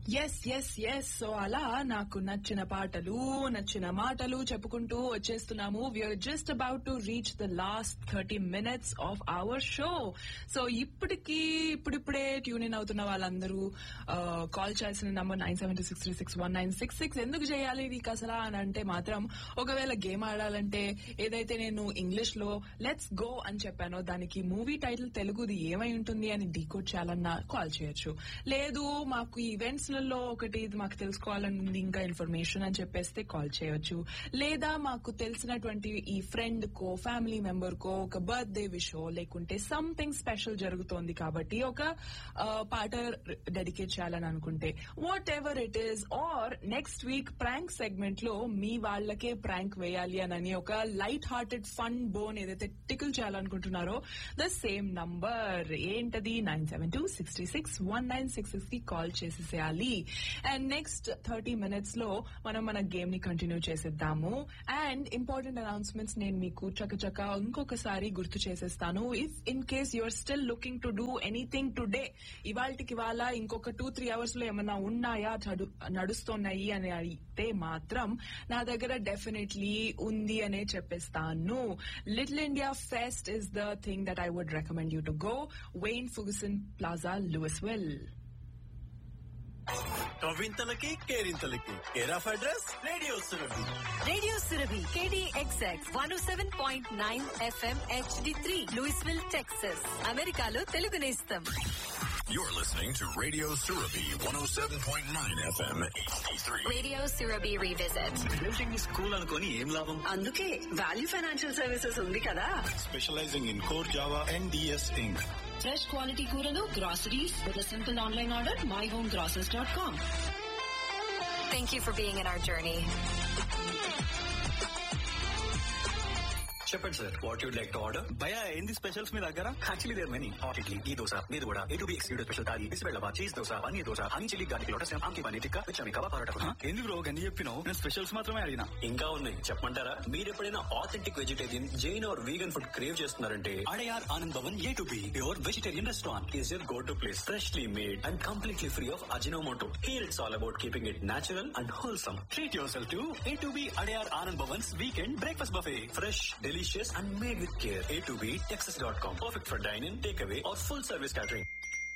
Yes yes yes so అలా నాకు నచ్చిన పాటలు నచ్చిన మాటలు చెప్పుకుంటూ వచ్చేస్తున్నాము we're just about to reach the last thirty minutes of our show so ఇప్పటికి ఇప్పుడిప్పుడే ట్యూన్ ఇన్ అవుతున్న వాళ్ళందరూ కాల్ చేయాల్సిన number nine seven six three six one nine six six ఎందుకు చేయాలి నీకు అసలు అని అంటే మాత్రం ఒకవేళ గేమ్ ఆడాలంటే ఏదైతే నేను ఇంగ్లీష్ లో లెట్స్ గో అని చెప్పానో దానికి మూవీ టైటిల్ తెలుగుది ఏమై ఉంటుంది అని డీకోడ్ చేయాలన్నా కాల్ చేయొచ్చు లేదు మాకు ఈవెంట్స్ లలో ఒకటి ఇది మాకు తెలుసుకోవాలని ఉంది ఇంకా ఇన్ఫర్మేషన్ అని చెప్పేస్తే కాల్ చేయొచ్చు లేదా మాకు తెలిసినటువంటి ఈ ఫ్రెండ్ కో ఫ్యామిలీ మెంబర్ కో ఒక బర్త్డే విషో లేకుంటే సంథింగ్ స్పెషల్ జరుగుతోంది కాబట్టి ఒక ఆ, పాట డెడికేట్ చేయాలని అనుకుంటే whatever it is or next week prank segment లో మీ వాళ్ళకే ప్రాంక్ వేయాలి అని ఒక లైట్ హార్టెడ్ ఫన్ బోన్ ఏదైతే టికల్ చేయాలనుకుంటున్నారో ద సేమ్ నంబర్ ఏంటది nine seven two sixty six one nine six six కి కాల్ చేసేసేయాలి అండ్ నెక్స్ట్ థర్టీ మినిట్స్ లో మనం మన గేమ్ ని కంటిన్యూ చేసేద్దాము అండ్ ఇంపార్టెంట్ అనౌన్స్మెంట్స్ నేను మీకు చకచక ఇంకొకసారి గుర్తు చేసేస్తాను if in case you're still looking to do anything today ఇవాళకి ఇవాళ ఇంకొక టూ త్రీ అవర్స్ లో ఏమైనా ఉన్నాయా చడు- నడుస్తున్నాయి అని అడిగితే మాత్రం నా దగ్గర డెఫినెట్లీ ఉంది అనే చెప్పేస్తాను little India fest is the thing that I would recommend you to go Wayne Ferguson plaza Louisville కవింతలకి కేరింతలకి care of address radio Surabhi radio Surabhi KDXX one seven point nine FM HD three Louisville Texas అమెరికాలో తెలుగు నేస్తం You're listening to Radio Surabhi 107.9 FM HD3. Radio Surabhi revisit building school అనుకొని ఏం లాభం అందుకే value financial services ఉంది కదా specializing in core Java and DS Inc fresh quality కూరలు groceries with simple online order my home grocers dot com thank you for being in our journey చెప్పండి sir what you'd like to order భయ ఏంది specials మీ దగ్గర actually there many hot idli ఈ దోశ మీరు కూడా A two B ఎక్స్క్యూడెడ్ special thali బిస్బెల్లవా cheese dosa paneer dosa honey chilli garlic lotus ఆమ్కి పన్నీర్ టిక్కా విచమి కబాబ్ పరోటా ఆ, ఏంది బ్రో గన్ని చెప్పినావు నేను స్పెషల్స్ మాత్రమే అడిగినా ఇంకా ఉన్నాయి చెప్పమంటారా మీరు ఎప్పుడైనా authentic vegetarian Jain or vegan food crave చేస్తున్నారంటే Adyar Anand Bhavan A two B your vegetarian restaurant is your go to place freshly made and completely free of Ajinomoto here it's all about keeping it natural and wholesome treat yourself to A two B Adyar Anand Bhavan's weekend breakfast buffet fresh delicious and made with care A two B Texas dot com perfect for dyne in take away or full service catering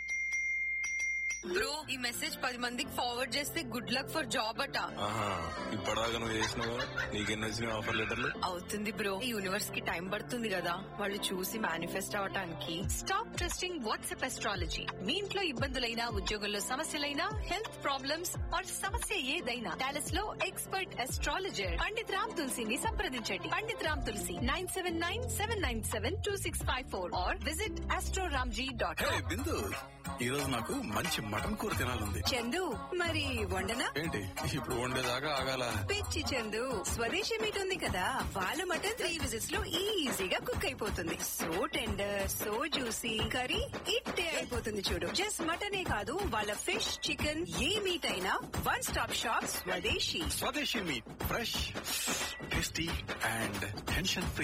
bro ఈ message పది మందికి forward చేస్తే good luck for job అట ఆహా ఇప్పటిదాకా నువ్వు చేసినావు నీకెన్ని వచ్చినాయి ఆఫర్ లెటర్లు అవుతుంది బ్రో ఈ యూనివర్స్ కి టైం పడుతుంది కదా వాళ్ళు చూసి మేనిఫెస్ట్ అవటానికి స్టాప్ ట్రస్టింగ్ వాట్సాప్ ఎస్ట్రాలజీ మీ ఇంట్లో ఇబ్బందులైనా ఉద్యోగంలో సమస్యలైనా హెల్త్ ప్రాబ్లమ్స్ ఆర్ సమస్య ఏదైనా డాలస్ లో ఎక్స్పర్ట్ ఎస్ట్రాలజర్ పండిత్ రామ్ తులసిని సంప్రదించండి Pandit Ram Tulasi nine seven nine seven nine seven two six five four or visit astroramji dot hey Bindu ఈ రోజు నాకు మంచి మటన్ కూర తినాలంది చందు మరి వండనా ఏంటి ఇప్పుడు వండేదాకా ఆగాల పిచ్చి చందు స్వదేశీ మీట్ ఉంది కదా వాళ్ళ మటన్ త్రీ విజిట్స్ లో ఈజీగా కుక్ అయిపోతుంది so tender so juicy curry ఇట్టే అయిపోతుంది చూడు జస్ట్ మటనే కాదు వాళ్ళ ఫిష్ చికెన్ ఏ మీట్ అయినా one stop shop Swadeshi Swadeshi meat fresh tasty and tension free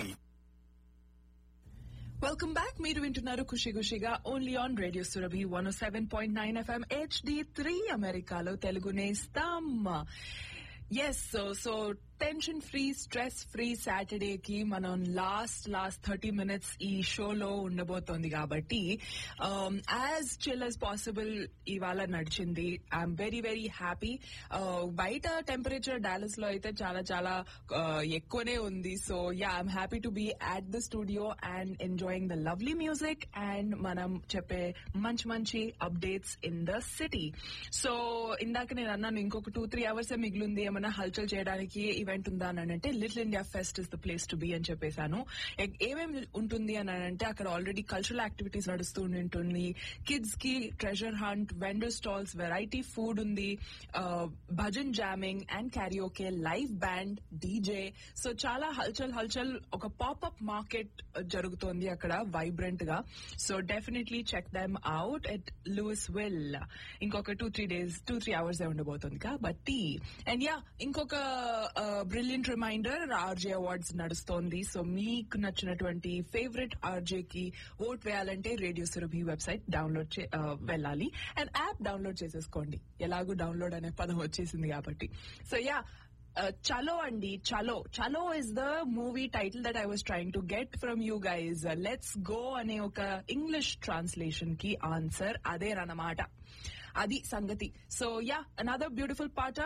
welcome back మీరు వింటున్నారు ఖుషి ఖుషిగా only on radio Surabhi one seven point nine FM HD three అమెరికాలో తెలుగు నేస్తాం yes so so tension free stress free Saturday కి మనం last last thirty minutes ఈ షోలో ఉండబోతోంది కాబట్టి యాజ్ చిల్ యాజ్ పాసిబుల్ ఇవాళ నడిచింది ఐఎమ్ వెరీ వెరీ హ్యాపీ బయట టెంపరేచర్ డాలస్ లో అయితే చాలా చాలా uh, ఎక్కువనే ఉంది so ya I'm happy to be at the studio and enjoying the lovely music and మనం చెప్పే మంచి మంచి updates in the city so ఇందాక నేను అన్నాను ఇంకొక టూ త్రీ అవర్స్ మిగిలింది ఏమైనా హల్చల్ చేయడానికి ఈవెంట్ ఉందా అని అంటే little India fest is the place to be అని చెప్పేశాను ఎ- ఏమేమి ఉంటుంది అని అంటే అక్కడ ఆల్రెడీ కల్చరల్ యాక్టివిటీస్ నడుస్తూ ఉంటుంది కిడ్స్ కి treasure hunt vendor stalls variety food ఉంది bhajan jamming and karaoke live band DJ so చాలా హల్చల్ హల్చల్ ఒక పాపప్ మార్కెట్ జరుగుతోంది అక్కడ వైబ్రెంట్ గా so definitely check them out at Louisville ఇంకొక two three days two three hours ఉండబోతుంది కాబట్టి అండ్ యా ఇంకొక బ్రిలియంట్ రిమైండర్ ఆర్జే అవార్డ్స్ నడుస్తోంది సో మీకు నచ్చినటువంటి ఫేవరెట్ ఆర్జే కి ఓట్ వేయాలంటే రేడియో సురభి వెబ్సైట్ డౌన్లోడ్ చే- ఆ, వెళ్ళాలి అండ్ యాప్ డౌన్లోడ్ చేసేసుకోండి ఎలాగూ డౌన్లోడ్ అనే పదం వచ్చేసింది కాబట్టి సో యా చలో అండి చలో చలో is the movie title that I was trying to get from you guys let's go అనే ఒక ఇంగ్లీష్ ట్రాన్స్లేషన్ కి ఆన్సర్ అదేనమాట అది సంగతి సో యా అనదర్ బ్యూటిఫుల్ పాట